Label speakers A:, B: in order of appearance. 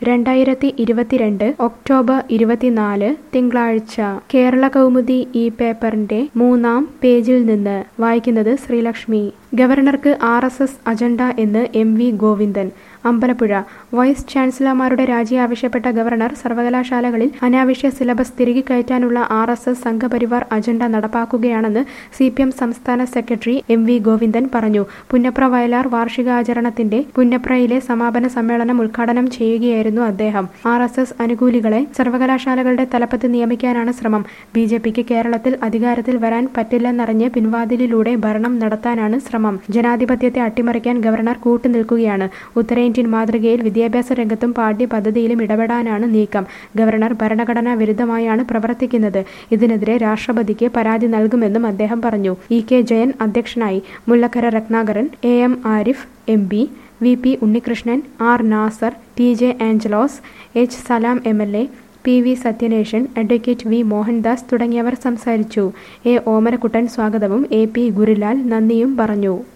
A: രണ്ടായിരത്തി ഇരുപത്തിരണ്ട് ഒക്ടോബർ ഇരുപത്തിനാല് തിങ്കളാഴ്ച കേരള കൗമുദി ഈ പേപ്പറിന്റെ മൂന്നാം പേജിൽ നിന്ന് വായിക്കുന്നത് ശ്രീലക്ഷ്മി ഗവർണർക്ക് ആർ എസ് എസ് അജണ്ട എന്ന് M V Govindan Ambalappuzha vice ചാൻസലർമാരുടെ രാജി ആവശ്യപ്പെട്ട ഗവർണർ സർവകലാശാലകളിൽ അനാവശ്യ സിലബസ് തിരികെ കയറ്റാനുള്ള R S S Sangh Parivar agenda നടപ്പാക്കുകയാണെന്ന് സി പി എം സംസ്ഥാന സെക്രട്ടറി എം വി ഗോവിന്ദൻ പറഞ്ഞു പുന്നപ്ര വയലാർ വാർഷികാചരണത്തിന്റെ പുന്നപ്രയിലെ സമാപന സമ്മേളനം ഉദ്ഘാടനം ചെയ്യുകയായിരുന്നു അദ്ദേഹം ആർ എസ് എസ് അനുകൂലികളെ സർവകലാശാലകളുടെ തലപ്പത്ത് നിയമിക്കാനാണ് ശ്രമം ബി ജെ പിക്ക് കേരളത്തിൽ അധികാരത്തിൽ വരാൻ പറ്റില്ലെന്നറിഞ്ഞ് പിൻവാതിലിലൂടെ ഭരണം നടത്താനാണ് ശ്രമം ജനാധിപത്യത്തെ അട്ടിമറിക്കാൻ ഗവർണർ കൂട്ടുനിൽക്കുകയാണ് ഉത്തരേന്ത്യൻ മാതൃകയിൽ വിദ്യാഭ്യാസ രംഗത്തും പാഠ്യപദ്ധതിയിലും ഇടപെടാനാണ് നീക്കം ഗവർണർ ഭരണഘടനാ വിരുദ്ധമായാണ് പ്രവർത്തിക്കുന്നത് ഇതിനെതിരെ രാഷ്ട്രപതിക്ക് പരാതി നൽകുമെന്നും അദ്ദേഹം പറഞ്ഞു ഇ കെ ജയൻ അധ്യക്ഷനായി Mullakkara Ratnakaran A M Arif M P V P Unnikrishnan R Nazar T J Angelose H Salam M L A P V Sathyaneshan advocate V Mohandas തുടങ്ങിയവർ സംസാരിച്ചു എ ഓമനക്കുട്ടൻ സ്വാഗതവും എ പി ഗുരുലാൽ നന്ദിയും പറഞ്ഞു